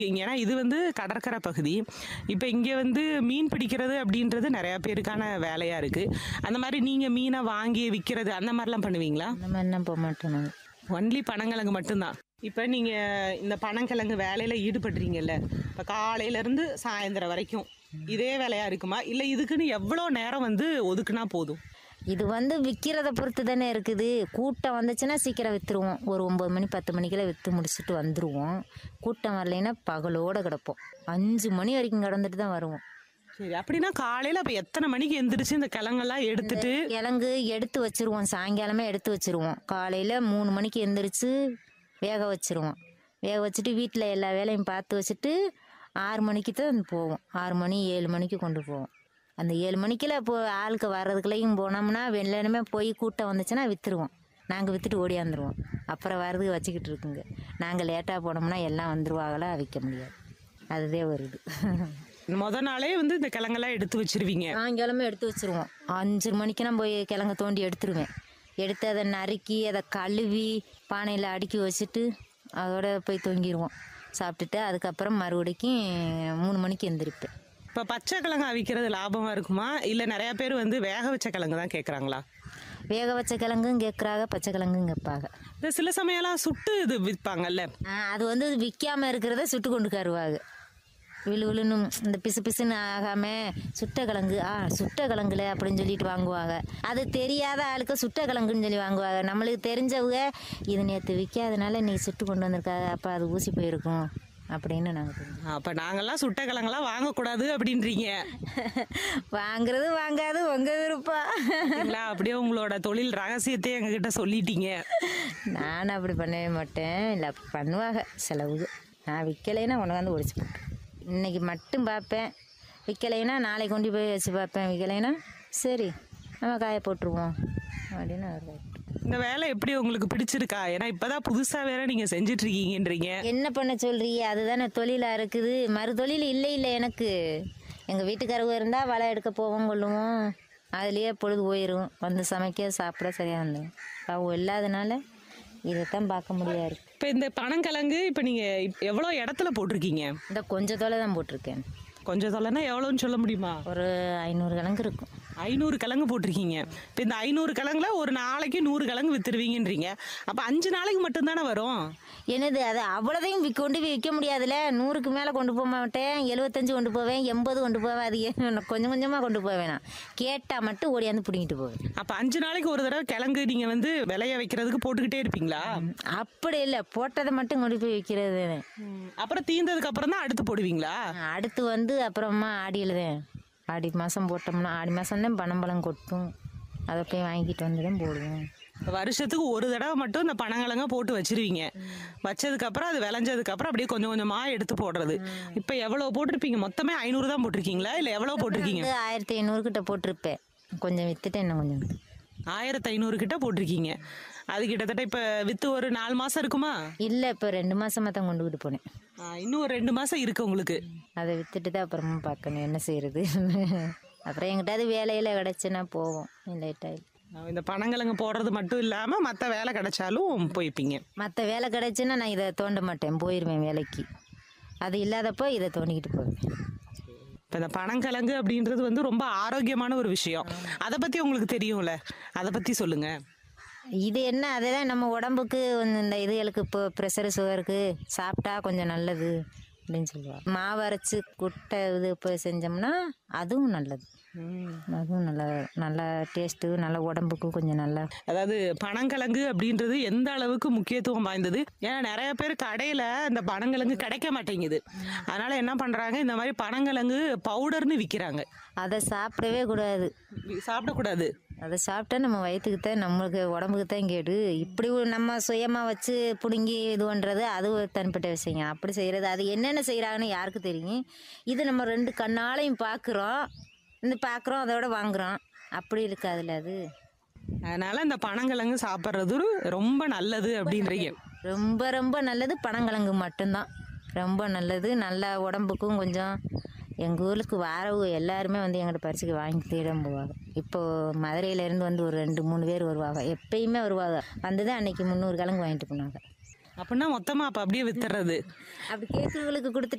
ஏன்னா இது வந்து கடற்கரை பகுதி இப்போ இங்கே வந்து மீன் பிடிக்கிறது அப்படின்றது நிறையா பேருக்கான வேலையாக இருக்குது அந்த மாதிரி நீங்கள் மீனை வாங்கி விற்கிறது அந்த மாதிரிலாம் பண்ணுவீங்களா அந்த மாதிரிலாம் போக மாட்டோம் நாங்கள் ஒன்லி பனங்கிழங்கு மட்டும்தான் இப்போ நீங்கள் இந்த பனங்கிழங்கு வேலையில் ஈடுபடுறீங்கல்ல இப்போ காலையிலேருந்து சாயந்தரம் வரைக்கும் இதே வேலையாக இருக்குமா இல்லை இதுக்குன்னு எவ்வளோ நேரம் வந்து ஒதுக்குனா போதும் இது வந்து விற்கிறத பொறுத்து தானே இருக்குது கூட்டம் வந்துச்சுன்னா சீக்கிரம் விற்றுருவோம் ஒரு ஒம்பது மணி பத்து மணிக்கெல்லாம் விற்று முடிச்சுட்டு வந்துடுவோம் கூட்டம் வரலைன்னா பகலோடு கிடப்போம் அஞ்சு மணி வரைக்கும் கிடந்துட்டு தான் வருவோம் சரி அப்படின்னா காலையில் அப்போ எத்தனை மணிக்கு எந்திரிச்சு இந்த கிழங்கெல்லாம் எடுத்துட்டு கிழங்கு எடுத்து வச்சிருவோம் சாயங்காலமே எடுத்து வச்சிருவோம் காலையில் மூணு மணிக்கு எந்திரிச்சு வேக வச்சிருவோம் வேக வச்சுட்டு வீட்டில் எல்லா வேலையும் பார்த்து வச்சுட்டு ஆறு மணிக்கு தான் போவோம் ஆறு மணி ஏழு மணிக்கு கொண்டு போவோம் அந்த ஏழு மணிக்கெல்லாம் இப்போ ஆளுக்கு வர்றதுக்குள்ளேயும் போனோம்னா வெள்ளனமே போய் கூட்டம் வந்துச்சுன்னா விற்றுருவோம் நாங்கள் விற்றுட்டு ஓடியாந்துருவோம் அப்புறம் வர்றதுக்கு வச்சுக்கிட்டு இருக்குங்க நாங்கள் லேட்டாக போனோம்னா எல்லாம் வந்துருவாங்களா விற்க முடியாது அதுதே வருது முத நாளே வந்து இந்த கிழங்கெல்லாம் எடுத்து வச்சிருவீங்க சாயங்காலமே எடுத்து வச்சிருவோம் அஞ்சு மணிக்கு நான் போய் கிழங்க தோண்டி எடுத்துருவேன் எடுத்து அதை நறுக்கி அதை கழுவி பானையில் அடுக்கி வச்சுட்டு அதோட போய் தொங்கிடுவோம் சாப்பிட்டுட்டு அதுக்கப்புறம் மறுபடிக்கும் மூணு மணிக்கு எந்திரிப்பேன் இப்போ பச்சை கிழங்கு அவிக்கிறது லாபமாக இருக்குமா இல்லை நிறையா பேர் வந்து வேக வச்ச கிழங்கு தான் கேட்குறாங்களா வேக வச்ச கிழங்கும் கேட்குறாங்க பச்சை கிழங்கும் கேட்பாங்க இந்த சில சமயம்லாம் சுட்டு இது விற்பாங்கல்ல ஆ, அது வந்து விற்காம இருக்கிறத சுட்டு கொண்டு கருவாங்க விழு விழுன்னு இந்த பிசு பிசுன்னு ஆகாம சுட்ட கிழங்கு ஆ சுட்ட கிழங்குல அப்படின்னு சொல்லிட்டு வாங்குவாங்க அது தெரியாத ஆளுக்கு சுட்ட கிழங்குன்னு சொல்லி வாங்குவாங்க நம்மளுக்கு தெரிஞ்சவங்க இது நேற்று விற்காதனால நீ சுட்டு கொண்டு வந்திருக்காங்க அப்போ அது ஊசி போயிருக்கும் அப்படின்னு நாங்கள் தெரிஞ்சோம் அப்போ நாங்கெல்லாம் சுட்ட கிழங்கெல்லாம் வாங்கக்கூடாது அப்படின்றீங்க வாங்குறது வாங்காது உங்க விருப்பம் இல்லைங்களா அப்படியே உங்களோட தொழில் ரகசியத்தை எங்ககிட்ட சொல்லிட்டீங்க நான் அப்படி பண்ணவே மாட்டேன் இல்லை பண்ணுவாங்க செலவுக்கு நான் விற்கலைன்னா உனக்கு ஒடிச்சு போட்டேன் இன்னைக்கு மட்டும் பார்ப்பேன் விற்கலைன்னா நாளைக்கு கொண்டு போய் வச்சு பார்ப்பேன் விற்கலைன்னா சரி நம்ம காய போட்டுருவோம் அப்படின்னு அவர் இந்த வேலை எப்படி உங்களுக்கு பிடிச்சிருக்கா ஏன்னா இப்பதான் புதுசா வேற நீங்க செஞ்சுட்டு இருக்கீங்கன்றீங்க என்ன பண்ண சொல்றீங்க அதுதானே தொழிலாக இருக்குது மறு தொழில் இல்லை இல்லை எனக்கு எங்கள் வீட்டுக்காரங்க இருந்தால் வலை எடுக்க போவோம் கொள்ளுவோம் அதுலேயே பொழுது போயிடும் வந்து சமைக்க சாப்பிட சரியாக இருந்தோம் அவங்க இல்லாதனால இதைத்தான் பார்க்க முடியாது இப்போ இந்த பனங்கிழங்கு இப்போ நீங்க இப்- எவ்வளோ இடத்துல போட்டிருக்கீங்க இந்த கொஞ்சம் தொலை தான் போட்டிருக்கேன் கொஞ்சம் தொலைனா எவ்வளோன்னு சொல்ல முடியுமா ஒரு ஐநூறு கிழங்கு இருக்கும் ஐநூறு கிழங்கு போட்டிருக்கீங்க இப்போ இந்த ஐநூறு கிழங்குல ஒரு நாளைக்கு நூறு கிழங்கு வித்துருவீங்கன்றீங்க அப்போ அஞ்சு நாளைக்கு மட்டும்தானே வரும் என்னது அது அவ்வளோதையும் வி- கொண்டு போய் விற்க முடியாதுல்ல நூறுக்கு மேலே கொண்டு போக மாட்டேன் எழுபத்தஞ்சு கொண்டு போவேன் எண்பது கொண்டு போவேன் அது ஏன் கொஞ்சம் கொஞ்சமாக கொண்டு போவேன் நான் கேட்டால் மட்டும் ஓடியாந்து பிடிங்கிட்டு போவேன் அப்போ அஞ்சு நாளைக்கு ஒரு தடவை கிழங்கு நீங்க வந்து விளைய வைக்கிறதுக்கு போட்டுக்கிட்டே இருப்பீங்களா அப்படி இல்லை போட்டதை மட்டும் கொண்டு போய் விற்கிறது அப்புறம் தீந்ததுக்கு அப்புறம் தான் அடுத்து போடுவீங்களா அடுத்து வந்து அப்புறமா ஆடியில் தான் ஆடி மாதம் போட்டோம்னா ஆடி மாதம் தான் பனம்பழம் கொட்டும் அதை போய் வாங்கிட்டு வந்து தான் போடுவோம் வருஷத்துக்கு ஒரு தடவை மட்டும் இந்த பனங்கிழங்க போட்டு வச்சிருவீங்க வச்சதுக்கு அப்புறம் அது விளைஞ்சதுக்கு அப்புறம் அப்படியே கொஞ்சம் கொஞ்சமா எடுத்து போடுறது இப்போ எவ்வளவு போட்டிருப்பீங்க மொத்தமே ஐநூறு தான் போட்டிருக்கீங்களா இல்ல எவ்வளவு போட்டிருக்கீங்க வந்து ஆயிரத்தி ஐநூறு கிட்ட போட்டிருப்பேன் கொஞ்சம் விற்றுட்டேன் இன்னும் கொஞ்சம் ஆயிரத்தி ஐநூறு கிட்ட போட்டிருக்கீங்க அது கிட்டத்தட்ட இப்ப வித்து ஒரு நாலு மாசம் இருக்குமா இல்லை இப்போ ரெண்டு மாதமாக தான் கொண்டுக்கிட்டு போனேன் ஆ, இன்னும் ஒரு ரெண்டு மாசம் இருக்கு உங்களுக்கு அதை விற்றுட்டு தான் அப்புறமா பார்க்கணும் என்ன செய்யறது அப்புறம் எங்கிட்டாவது வேலையில் கிடச்சுன்னா போவோம் லேட்டாகி இந்த பனங்கிழங்கு போடுறது மட்டும் இல்லாம மத்த வேலை கிடைச்சாலும் போய்ப்பீங்க மற்ற வேலை கிடச்சுன்னா நான் இதை தோண்ட மாட்டேன் போயிடுவேன் வேலைக்கு அது இல்லாதப்போ இதை தோண்டிக்கிட்டு போவேன் இப்போ இந்த பனங்கிழங்கு அப்படின்றது வந்து ரொம்ப ஆரோக்கியமான ஒரு விஷயம் அதை பத்தி உங்களுக்கு தெரியும்ல அதை பத்தி சொல்லுங்க இது என்ன அதுதான் நம்ம உடம்புக்கு வந்து இந்த இதுகளுக்கு இப்போ ப்ரெஷரு சுகருக்கு சாப்பிட்டா கொஞ்சம் நல்லது அப்படின்னு சொல்லுவாங்க மாவு அரைச்சி குட்டை இது இப்போ செஞ்சோம்னா அதுவும் நல்லது அதுவும் நல்ல நல்ல டேஸ்ட்டு நல்ல உடம்புக்கு கொஞ்சம் நல்லா அதாவது பனங்கிழங்கு அப்படின்றது எந்த அளவுக்கு முக்கியத்துவம் வாய்ந்தது ஏன்னா நிறைய பேர் கடையில இந்த பனங்கிழங்கு கிடைக்க மாட்டேங்குது அதனால என்ன பண்றாங்க இந்த மாதிரி பனங்கிழங்கு பவுடர்னு விற்கிறாங்க அதை சாப்பிடவே கூடாது சாப்பிடக்கூடாது அதை சாப்பிட்டா நம்ம வயிற்றுக்கு தான் நம்மளுக்கு உடம்புக்கு தான் கேடு இப்படி ஒரு நம்ம சுயமாக வச்சு பிடுங்கி இது பண்ணுறது அது ஒரு தனிப்பட்ட விஷயம் அப்படி செய்கிறது அது என்னென்ன செய்கிறாங்கன்னு யாருக்கு தெரியும் இது நம்ம ரெண்டு கண்ணாலையும் பார்க்குறோம் இந்த பார்க்குறோம் அதோட வாங்குறோம் அப்படி இருக்காதுல்ல அது அதனால இந்த பனங்கிழங்கு சாப்பிட்றது ரொம்ப நல்லது அப்படின்றீங்க ரொம்ப ரொம்ப நல்லது பனங்கிழங்கு மட்டும்தான் ரொம்ப நல்லது நல்ல உடம்புக்கும் கொஞ்சம் எங்கள் ஊருக்கு வாரவு எல்லாருமே வந்து எங்கிட்ட பரிசுக்கு வாங்கிட்டே தான் போவாங்க இப்போது மதுரையிலேருந்து வந்து ஒரு ரெண்டு மூணு பேர் வருவாங்க எப்பயுமே வருவாங்க வந்து தான் அன்றைக்கி முந்நூறு கிழங்கு வாங்கிட்டு போனாங்க அப்படின்னா மொத்தமா அப்ப அப்படியே வித்துறது அப்படி கேட்கறவங்களுக்கு கொடுத்துட்டு